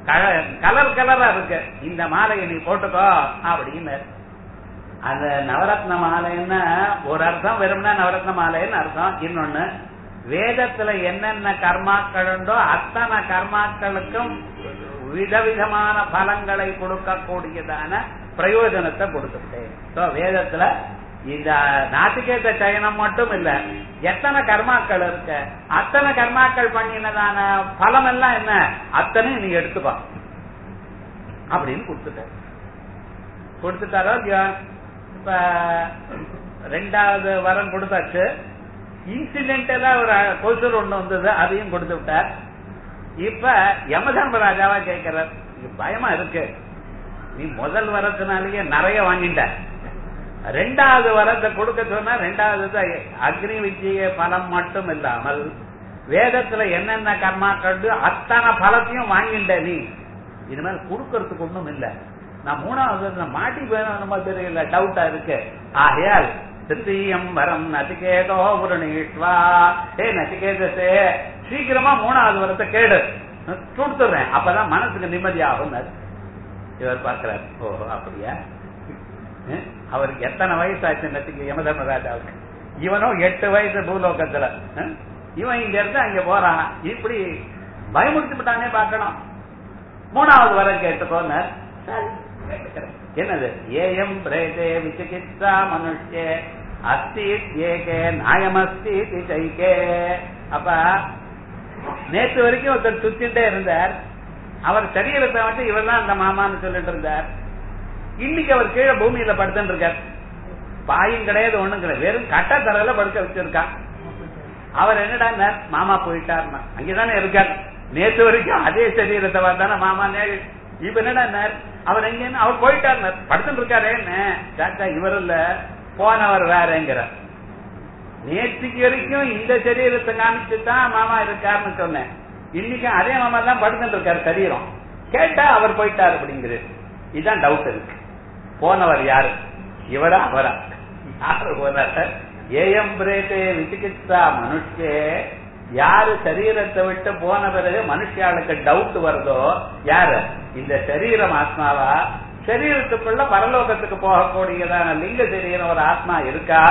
Speaker 1: கலர் கலரா இருக்கு இந்த மாலையை நீ போட்டுக்கோ அப்படின்னு அந்த நவரத்ன மாலைன்னா ஒரு அர்த்தம் வெறும்னா நவரத்ன மாலைன்னு அர்த்தம் இன்னொன்னு வேதத்துல என்னென்ன கர்மாக்கள் உண்டோ அத்தனை கர்மாக்களுக்கும் விதவிதமான பலங்களை கொடுக்கக்கூடியதான பிரயோஜனத்தை கொடுத்துட்டேன் வேதத்துல இந்த நாட்டுக்கேத்த சயனம் மட்டும் இல்ல எத்தனை கர்மாக்கள் இருக்கு அத்தனை கர்மாக்கள் பண்ணினதான பலம் எல்லாம் என்ன அத்தனையும் நீ எடுத்துக்கோ அப்படின்னு கொடுத்துட்ட கொடுத்துட்டாரோ இப்ப ரெண்டாவது வரம் கொடுத்தாச்சு இன்சிடென்டலா ஒரு கொசூர் ஒண்ணு வந்தது அதையும் கொடுத்து விட்டார் இப்ப யமதர்மராஜாவா கேட்கிறார் பயமா இருக்கு நீ முதல் வரத்தினாலேயே நிறைய வாங்கிட்ட ரெண்டாவது வரத்தை கொடுக்க சொன்னா ரெண்டாவது அக்னி விஜய பலம் மட்டும் இல்லாமல் வேதத்துல என்னென்ன கர்மாக்கள் அத்தனை பலத்தையும் வாங்கிட்ட நீ இனிமேல் கொடுக்கறதுக்கு ஒண்ணும் இல்ல நான் மூணாவது மாட்டி வேணும் தெரியல டவுட்டா இருக்கு ஆகையால் திருத்தீயம் வரம் நச்சிகேதோ புரணீஷ்வா ஏ நச்சிகேதே சீக்கிரமா மூணாவது வரத்தை கேடு கொடுத்துறேன் அப்பதான் மனசுக்கு நிம்மதி ஆகும் இவர் பார்க்கிறார் ஓஹோ அப்படியா அவருக்கு எத்தனை வயசு ஆச்சு நச்சிக்க யமதர்மராஜாவுக்கு இவனும் எட்டு வயசு பூலோகத்துல இவன் இங்க இருந்து அங்க போறான் இப்படி பயமுறுத்தி விட்டானே பார்க்கணும் மூணாவது வரம் கேட்டுக்கோன்னு என்னது ஏஎம் பிரேதே விசிகித்சா மனுஷ்யே அஸ்தி ஏகே நாயமஸ்தி சைகே அப்ப நேற்று வரைக்கும் ஒருத்தர் சுத்திட்டே இருந்தார் அவர் சரீரத்தை வந்து இவர் தான் அந்த மாமான்னு சொல்லிட்டு இருந்தார் இன்னைக்கு அவர் கீழே பூமியில படுத்துட்டு இருக்கார் பாயும் கிடையாது ஒண்ணும் கிடையாது வெறும் கட்டத்தரையில படுக்க வச்சிருக்கான் அவர் என்னடா மாமா போயிட்டார்னா அங்கதானே இருக்கார் நேற்று வரைக்கும் அதே சரீரத்தை பார்த்தானே மாமா நேரு இப்ப என்னடா அவர் எங்க அவர் போயிட்டார் படுத்துட்டு இருக்காரு என்ன இவர் இல்ல போனவர் வேறங்கிறார் நேற்றுக்கு வரைக்கும் இந்த சரீரத்தை காமிச்சுதான் மாமா இருக்காருன்னு சொன்னேன் இன்னைக்கு அதே மாமா தான் படுத்துட்டு இருக்காரு சரீரம் கேட்டா அவர் போயிட்டார் அப்படிங்கிறது இதுதான் டவுட் இருக்கு போனவர் யாரு இவரா அவரா யாரு போனார் ஏஎம் பிரேதே விசிகித்சா மனுஷே யாரு சரீரத்தை விட்டு போன பிறகு மனுஷியாளுக்கு டவுட் வருதோ யாரு இந்த சரீரம் ஆத்மாவா சரீரத்துக்குள்ள பரலோகத்துக்கு போகக்கூடியதான லிங்க சரீரம் ஒரு ஆத்மா இருக்கா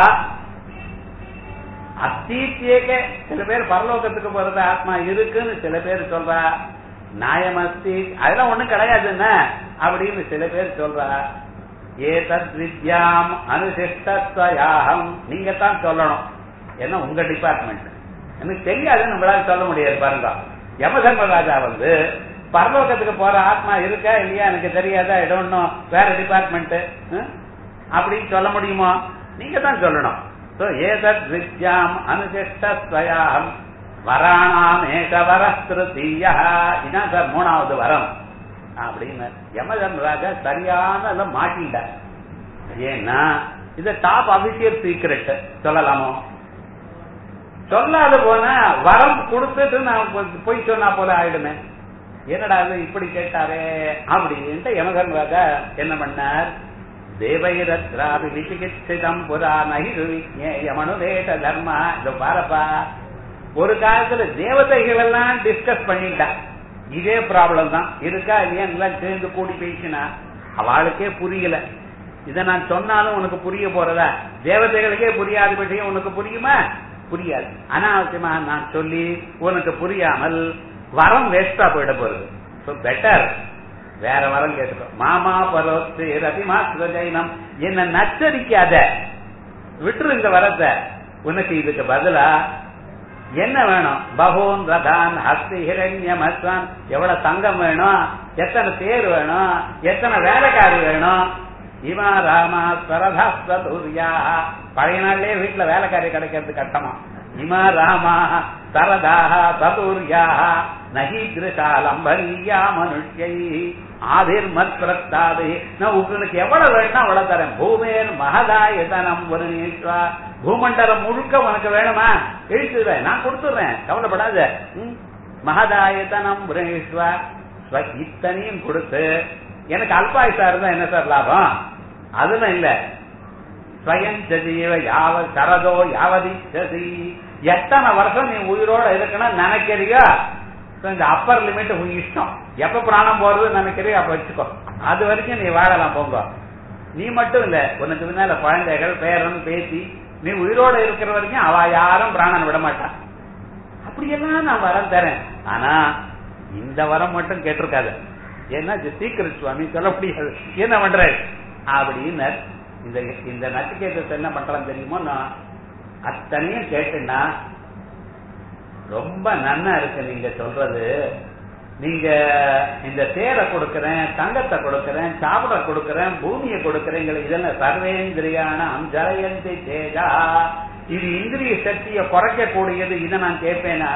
Speaker 1: அஸ்தீத்தியேக சில பேர் பரலோகத்துக்கு போறது ஆத்மா இருக்குன்னு சில பேர் சொல்றா நியாயம் அஸ்தி அதெல்லாம் ஒண்ணும் கிடையாதுன்னு அப்படின்னு சில பேர் சொல்றா ஏதத் வித்யாம் அனுசிஷ்டயாகம் நீங்க தான் சொல்லணும் ஏன்னா உங்க டிபார்ட்மெண்ட் எனக்கு தெரியாதுன்னு நம்மளால சொல்ல முடியாது பாருங்க யமதர்மராஜா வந்து பரலோகத்துக்கு போற ஆத்மா இருக்கா இல்லையா எனக்கு தெரியாதா இடம்னும் வேற டிபார்ட்மெண்ட் அப்படின்னு சொல்ல முடியுமோ நீங்க தான் சொல்லணும் ஏதத் வித்யாம் அனுசிஷ்டயாகம் வராணாம் ஏக வரஸ்திருத்தீயா இதான் சார் மூணாவது வரம் அப்படின்னு யமதர்மராஜா சரியான மாட்டிட்டார் ஏன்னா இது டாப் அபிஷியல் சீக்ரெட் சொல்லலாமோ சொல்லாத போன வரம் கொடுத்துட்டு நான் போய் சொன்னா போல ஆயிடுமே என்னடா இது இப்படி கேட்டாரே அப்படின்ட்டு யமகன் ராஜா என்ன பண்ணார் தேவைரத்ராபி விசிகிச்சிதம் புரா நகிரு யமனுதேச தர்மா இதோ பாரப்பா ஒரு காலத்துல தேவதைகள் எல்லாம் டிஸ்கஸ் பண்ணிட்டா இதே ப்ராப்ளம் தான் இருக்கா இல்லையா எல்லாம் சேர்ந்து கூடி பேசினா அவளுக்கே புரியல இத நான் சொன்னாலும் உனக்கு புரிய போறதா தேவதைகளுக்கே புரியாத விஷயம் உனக்கு புரியுமா புரியாது அனாவசியமா நான் சொல்லி உனக்கு புரியாமல் வரம் வேஸ்டா போயிட போறது சோ பெட்டர் வேற வரம் கேட்டுக்கோ மாமா பரோத்து ரதிமா சுரஜைனம் என்ன நச்சரிக்காத விட்டுரு இந்த வரத்தை உனக்கு இதுக்கு பதிலா என்ன வேணும் பகூன் ரதான் ஹஸ்தி ஹிரண்யம் அஸ்வான் எவ்வளவு தங்கம் வேணும் எத்தனை தேர் வேணும் எத்தனை வேலைக்காரி வேணும் இவா ராமா சரதாஸ்வதூரியா பழைய நாள்லயே வீட்டுல வேலைக்காரி கிடைக்கிறது கட்டமா இமா ராமா சரதாக சதுர்யா நகீதிருஷா லம்பரியா மனுஷ்யை ஆதிர் மத்ரத்தாது நான் உங்களுக்கு எவ்வளவு வேணும் அவ்வளவு தரேன் பூமேர் மகதாயதனம் வருணேஸ்வா பூமண்டலம் முழுக்க உனக்கு வேணுமா எழுத்துறேன் நான் கொடுத்துடுறேன் கவலைப்படாத ம்? மகதாயதனம் வருணேஸ்வா இத்தனையும் கொடுத்து எனக்கு அல்பாயுசா இருந்தா என்ன சார் லாபம் அதுவும் இல்ல ஸ்வயம் சதீவ யாவ சரதோ யாவதி சதி எத்தனை வருஷம் நீ உயிரோட இருக்கணும் நினைக்கிறியோ So, இந்த அப்பர் லிமிட் உன் இஷ்டம் எப்ப பிராணம் போறது நினைக்கிறியோ அப்ப வச்சுக்கோ அது வரைக்கும் நீ வாழலாம் போங்க நீ மட்டும் இல்ல உனக்கு பின்னால குழந்தைகள் பேரன் பேத்தி நீ உயிரோட இருக்கிற வரைக்கும் அவ யாரும் பிராணன் விட மாட்டான் அப்படியெல்லாம் நான் வரம் தரேன் ஆனா இந்த வரம் மட்டும் கேட்டிருக்காது ஏன்னா சீக்கிரம் சுவாமி சொல்ல முடியாது என்ன பண்ற அப்படின்னு இந்த இந்த நச்சிகேதத்தை என்ன பண்றான் தெரியுமோ நான் அத்தனையும் கேட்டுன்னா ரொம்ப நன்னா இருக்கு நீங்க சொல்றது நீங்க இந்த தேரை கொடுக்கறேன் தங்கத்தை கொடுக்கறேன் சாப்பிட கொடுக்கறேன் பூமியை கொடுக்கறேன் இதெல்லாம் சர்வேந்திரியான அஞ்சலயந்தி தேஜா இது இந்திரிய சக்தியை குறைக்கக்கூடியது இதை நான் கேட்பேனா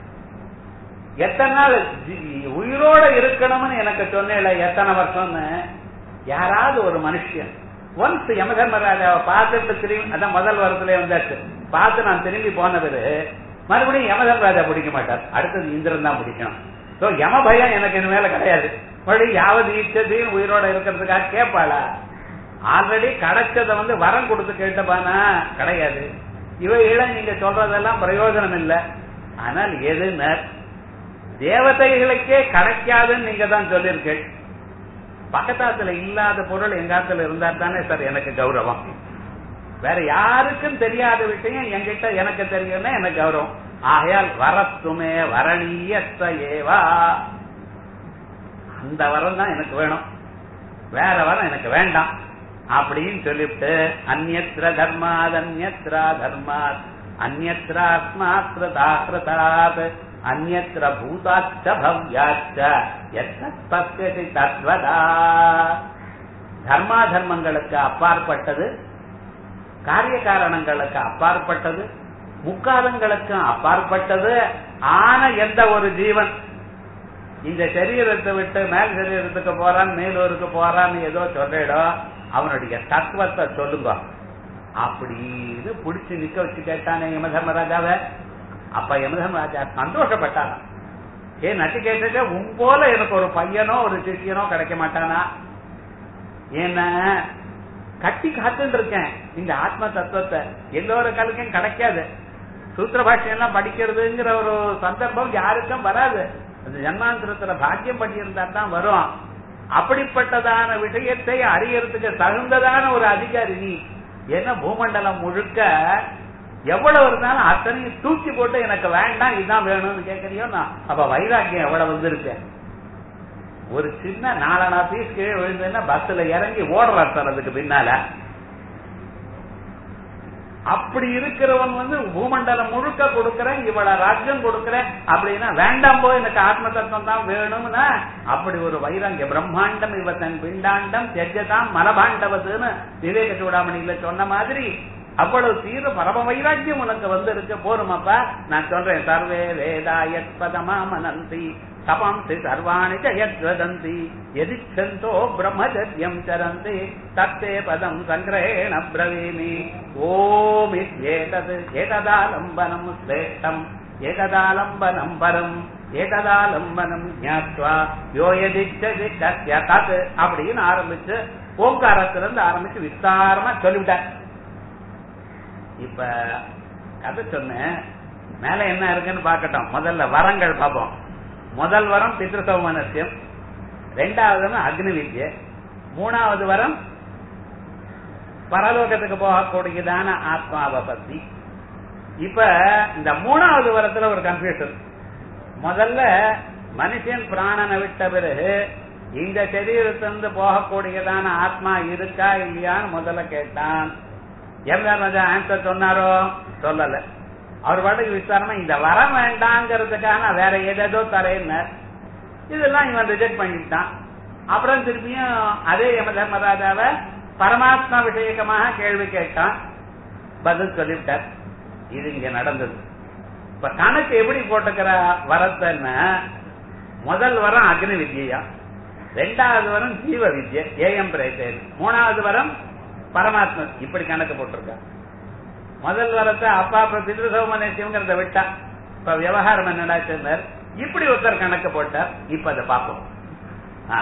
Speaker 1: எத்தனை நாள் ஜி- உயிரோட இருக்கணும்னு எனக்கு சொன்னேல எத்தனை வருஷம்னு யாராவது ஒரு மனுஷன் ஒன்ஸ் யமதர்மராஜாவை பார்த்துட்டு திரும்பி அதான் முதல் வரத்துல வந்தாச்சு பார்த்து நான் திரும்பி போனவரு மறுபடியும் யமதர்மராஜா பிடிக்க மாட்டார் அடுத்தது இந்திரன் தான் பிடிக்கணும் சோ யம பயம் எனக்கு இது மேல கிடையாது மறுபடியும் யாவது ஈச்சதையும் உயிரோட இருக்கிறதுக்காக கேட்பாளா ஆல்ரெடி கிடைச்சத வந்து வரம் கொடுத்து கேட்டப்பானா கிடையாது இவைகளை நீங்க சொல்றதெல்லாம் பிரயோஜனம் இல்லை ஆனால் எதுன்னு தேவதைகளுக்கே கிடைக்காதுன்னு நீங்க தான் சொல்லியிருக்கீங்க பக்கத்தாத்துல இல்லாத பொருள் எங்காத்துல இருந்தா தானே சார் எனக்கு கௌரவம் வேற யாருக்கும் தெரியாத விஷயம் என்கிட்ட எனக்கு தெரியும்னா எனக்கு கௌரவம் ஆகையால் வரத்துமே வரணீயத்த ஏவா அந்த வரம் தான் எனக்கு வேணும் வேற வரம் எனக்கு வேண்டாம் அப்படின்னு சொல்லிவிட்டு அந்நத்திர தர்மாத் அந்நத்ரா தர்மாத் அந்நத்ராத்மாத்ரதாத்ரதாத் அந்நத்திர பூதாச்ச பவ்யாச்ச எத்தத் பசியதி தத்வதா தர்மா தர்மங்களுக்கு அப்பாற்பட்டது காரிய காரணங்களுக்கு அப்பாற்பட்டது முக்காலங்களுக்கு அப்பாற்பட்டது ஆன எந்த ஒரு ஜீவன் இந்த சரீரத்தை விட்டு மேல் சரீரத்துக்கு போறான் மேலூருக்கு போறான்னு ஏதோ சொல்லிடும் அவனுடைய தத்துவத்தை சொல்லுங்க அப்படின்னு புடிச்சு நிக்க வச்சு கேட்டானே யமதர்மராஜாவை அப்ப யமதர்மராஜா சந்தோஷப்பட்டாராம் ஏ நட்டு கேட்டுட்டு உன் போல எனக்கு ஒரு பையனோ ஒரு சிஷியனோ கிடைக்க மாட்டானா ஏன்னா கட்டி காத்துட்டு இருக்கேன் இந்த ஆத்ம தத்துவத்தை எல்லோரு காலுக்கும் கிடைக்காது சூத்திர பாஷையெல்லாம் படிக்கிறதுங்கிற ஒரு சந்தர்ப்பம் யாருக்கும் வராது அந்த ஜன்மாந்திரத்துல பாக்கியம் பண்ணியிருந்தா தான் வரும் அப்படிப்பட்டதான விஷயத்தை அறியறதுக்கு தகுந்ததான ஒரு அதிகாரி நீ என்ன பூமண்டலம் முழுக்க எவ்வளவு இருந்தாலும் அத்தனையும் தூக்கி போட்டு எனக்கு வேண்டாம் இதுதான் வேணும்னு கேட்கறியோ நான் அப்ப வைராக்கியம் எவ்வளவு வந்திருக்கு ஒரு சின்ன நாலனா பீஸ் கீழே விழுந்துன்னா பஸ்ல இறங்கி ஓடுறார் சார் அதுக்கு பின்னால அப்படி இருக்கிறவன் வந்து பூமண்டலம் முழுக்க கொடுக்கறேன் இவ்வளவு ராஜ்யம் கொடுக்கறேன் அப்படின்னா வேண்டாம் போய் எனக்கு ஆத்ம தத்துவம் தான் வேணும்னா அப்படி ஒரு வைராங்கிய பிரம்மாண்டம் இவத்தன் பிண்டாண்டம் தெஜதான் மரபாண்டவதுன்னு விவேக சூடாமணியில சொன்ன மாதிரி அவ்வளவு தீர பரம வைராக்கியம் உனக்கு வந்து இருக்க போருமாப்பா நான் சொல்றேன் சர்வே வேதாயத் பதமா மனந்தி தபாம்சி சர்வாணி ஜயத்வதந்தி எதிச்சந்தோ பிரம்மச்சரியம் சரந்தி தத்தே பதம் சங்கிரேண பிரவீமி ஓம் ஏதது ஏததாலம்பனம் ஸ்ரேஷ்டம் ஏததாலம்பனம் பரம் ஏததாலம்பனம் ஞாத்வா யோ எதிச்சதி தத்ய தத் அப்படின்னு ஆரம்பிச்சு ஓங்காரத்திலிருந்து ஆரம்பிச்சு விஸ்தாரமா சொல்லிவிட்டார் இப்ப கதை சொன்னேன் மேல என்ன இருக்குன்னு பாக்கட்டும் முதல்ல வரங்கள் பார்ப்போம் முதல் வரம் பித்ருசௌமனசியம் ரெண்டாவது வரம் அக்னி வித்யை மூணாவது வரம் பரலோகத்துக்கு போகக்கூடியதான ஆத்மாவை பத்தி இப்ப இந்த மூணாவது வரத்துல ஒரு கன்ஃபியூஷன் முதல்ல மனுஷன் பிராணனை விட்ட பிறகு இந்த சரீரத்திலிருந்து போகக்கூடியதான ஆத்மா இருக்கா இல்லையான்னு முதல்ல கேட்டான் எவ்வளவு ஆன்சர் சொன்னாரோ சொல்லல அவர் பாட்டுக்கு விசாரமா இந்த வர வேண்டாங்கிறதுக்காக நான் வேற ஏதேதோ தரேன்னார் இதெல்லாம் இவன் ரிஜெக்ட் பண்ணிட்டான் அப்புறம் திருப்பியும் அதே யம தர்மராஜாவை பரமாத்மா விஷயகமாக கேள்வி கேட்டான் பதில் சொல்லிவிட்டார் இது இங்க நடந்தது இப்ப கணக்கு எப்படி போட்டுக்கிற வரத்தன்னா முதல் வரம் அக்னி வித்யா ரெண்டாவது வரம் ஜீவ வித்யை ஏஎம் பிரேத்தேன் மூணாவது வரம் பரமாத்மா இப்படி கணக்கு போட்டிருக்கா முதல் வரத்தை அப்பா அப்புறம் பிதிருசோமனேசியங்கிறத விட்டா இப்ப விவகாரம் என்னடா சொன்னார் இப்படி ஒருத்தர் கணக்கு போட்டார் இப்ப அதை பார்ப்போம் ஆ.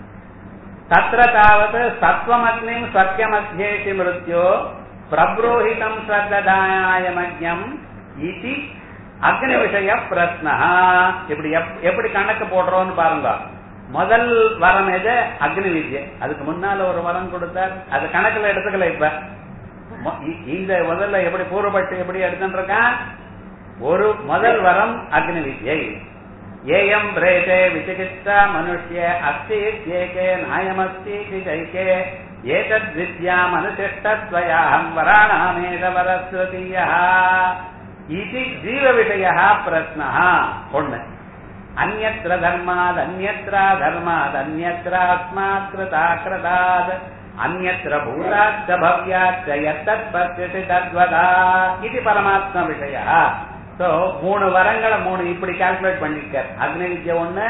Speaker 1: தத்ர தாவத் சத்வமக்னிம் சத்தியமத்தியேஷி மிருத்யோ பிரப்ரோஹிதம் ஸ்வர்கதாயமஜம் இதி அக்னி விஷய பிரஸ்னா இப்படி எப்- எப்படி கணக்கு போடுறோம்னு பாருங்க முதல் வரம் எது அக்னி வித்யை அதுக்கு முன்னால ஒரு வரம் கொடுத்தார் அது கணக்குல எடுத்துக்கல இப்ப மொ- இ- இந்த முதல்ல எப்படி பூர்வப்பட்டு எப்படி எடுத்துருக்கான் ஒரு முதல் வரம் அக்னி வித்யை ஏயம் பிரேதே விசிகிச்சா மனுஷ்ய அஸ்தி ஏகே நாயமஸ்தி கைகே ஏதத் வித்யா மனுஷிஷ்டத்வயாஹம் வராணாமேத வரஸ்வதீயா இது ஜீவ விஷய பிரஸ்னா ஒண்ணு அந்யத்ர தர்மாத் அந்யத்ரா தர்மாத் அந்யத்ராஸ்மாத் கிருதா கிருதாத் அந்யத்ர பூதாச்ச பவ்யாச்ச எத்தத் பத்தியசி தத்வதா இது பரமாத்மா விஷய சோ மூணு வரங்களை மூணு இப்படி கால்குலேட் பண்ணிருக்கார் அக்னி வித்யா ஒண்ணு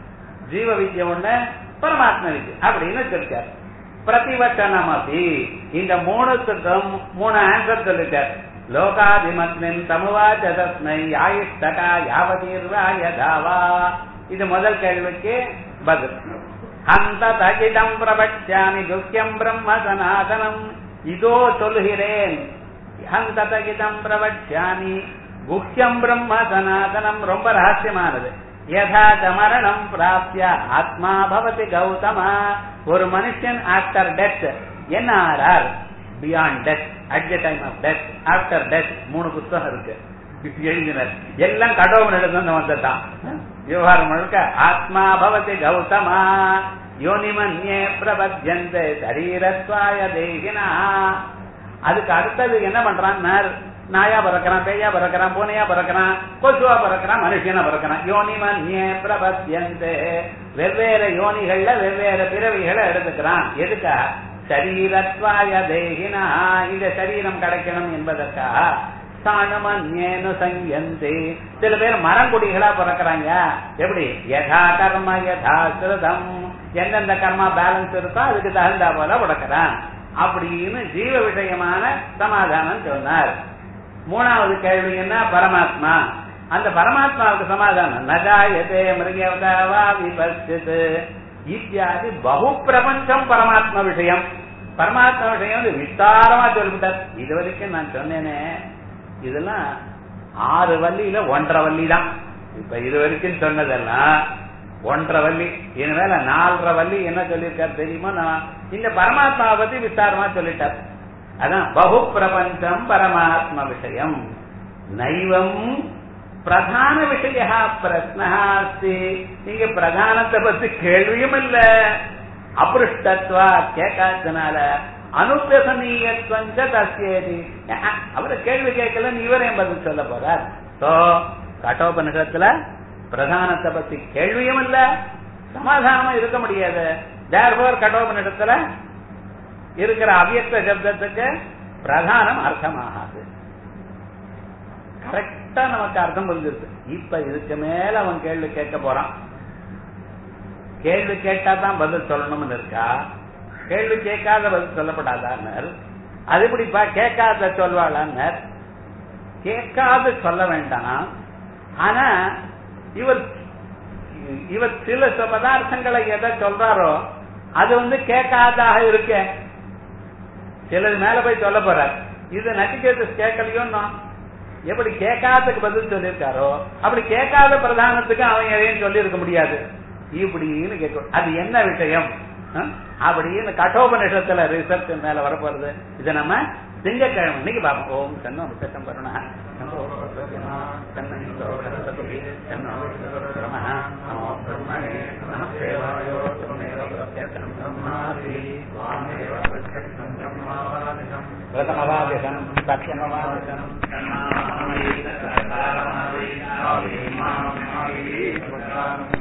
Speaker 1: ஜீவ வித்யா ஒண்ணு பரமாத்ம வித்யா அப்படின்னு சொல்லிருக்கார் பிரதிவச்சனம் அப்படி இந்த மூணுத்துக்கும் மூணு ஆன்சர் சொல்லிட்டார் லோகாதிமத்மின் தமுவாச்ச தஸ்மை ஆயுஷ்டகா யாவதீர்வாய தாவா இது முதல் கேள்விக்கு பதில் அந்த தகிதம் பிரபட்சாமி துக்கியம் பிரம்ம சனாதனம் இதோ சொல்லுகிறேன் அந்த தகிதம் பிரபட்சாமி குஹ்யம் பிரம்ம சனாதனம் ரொம்ப ரகசியமானது யதா ச மரணம் பிராப்திய ஆத்மா பவதி கௌதமா ஒரு மனுஷன் ஆஃப்டர் டெத் என்ன ஆறார் beyond death at the time of death after death மூணு புத்தகம் இருக்கு எழுதினர் எல்லாம் கடவுள் எழுதுன்னு வந்ததுதான் விவகாரம் முழுக்க ஆத்மா பவதி கௌதமா யோனிமன்யே பிரபத்யந்தே சரீரத்வாய தேகினா அதுக்கு அடுத்தது என்ன பண்றான் நாயா பறக்கிறான் பேயா பறக்கிறான் பூனையா பறக்கிறான் கொசுவா பறக்கிறான் மனுஷனா பறக்கிறான் யோனிமன்யே பிரபத்யந்தே வெவ்வேறு யோனிகள்ல வெவ்வேறு பிறவிகளை எடுத்துக்கிறான் எதுக்கா சரீரத்வாய தேகினா இந்த சரீரம் கிடைக்கணும் என்பதற்காக சாணமன்யேனு சங்கந்தி சில பேர் மரங்குடிகளா பிறக்கிறாங்க எப்படி யதா கர்ம யதா சிரதம் எந்தெந்த கர்மா பேலன்ஸ் இருக்கோ அதுக்கு தகுந்தா போல பிறக்கிறான் அப்படின்னு ஜீவ விஷயமான சமாதானம் சொன்னார் மூணாவது கேள்வி என்ன பரமாத்மா அந்த பரமாத்மாவுக்கு சமாதானம் நஜாயதே மிருகவதாவா விபஸ்தித் இத்தியாதி பகு பிரபஞ்சம் பரமாத்மா விஷயம் பரமாத்மா விஷயம் வந்து விஸ்தாரமா சொல்லிவிட்டார் இது வரைக்கும் நான் சொன்னேனே இதெல்லாம் ஆறு வள்ளியில ஒன்றரை வள்ளி தான் இப்ப இது வரைக்கும் சொன்னதெல்லாம் ஒன்றரை வள்ளி இனிமேல நாலரை வள்ளி என்ன சொல்லியிருக்காரு தெரியுமா நான் இந்த பரமாத்மாவை பத்தி விஸ்தாரமா சொல்லிட்டார் அதான் பகு பிரபஞ்சம் பரமாத்ம விஷயம் நைவம் பிரதான விஷய பிரஸ்னா அஸ்தி இங்க பிரதானத்தை பத்தி கேள்வியும் இல்ல அபிருஷ்டத்வா கேட்காதனால அனுப்பிரசனீயத்வஞ்ச தஸ்யேதி அவரை கேள்வி கேட்கல இவரே பதில் சொல்ல போறார் சோ கட்டோபனிஷத்துல பிரதானத்தை பத்தி கேள்வியும் இல்ல சமாதானமா இருக்க முடியாது தேர்போர் கட்டோபனிஷத்துல இருக்கிற அவ்யக்த சப்தத்துக்கு பிரதானம் அர்த்தமாகாது கரெக்டா நமக்கு அர்த்தம் புரிஞ்சிருக்கு இப்ப இதுக்கு மேல அவன் கேள்வி கேட்க போறான் கேள்வி கேட்டா தான் பதில் சொல்லணும்னு இருக்கா கேள்வி கேட்காத பதில் சொல்லப்படாதான்னர் அது எப்படிப்பா கேட்காத சொல்வாளான்னர் கேட்காத சொல்ல வேண்டாம் ஆனா இவர் இவர் சில பதார்த்தங்களை எதை சொல்றாரோ அது வந்து கேட்காதாக இருக்க சிலது மேல போய் சொல்ல போறார் இது நச்சிகேத்து கேட்கலையோன்னா எப்படி கேட்காததுக்கு பதில் சொல்லியிருக்காரோ அப்படி கேட்காத பிரதானத்துக்கு அவன் எதையும் சொல்லி இருக்க முடியாது இப்படின்னு கேட்கும் அது என்ன விஷயம் அஹ்? அப்படின்னு கட்டோபனிஷத்துல ரிசர்ச் மேல வரப்போறது இதை நம்ம திங்கக்கிழமை இன்னைக்கு பார்ப்போம் ஓம் சன்னோ விசேஷம் கருணா பிரதமவாதிசம் சத்தியமவாதிசம் ராமேஸ்வர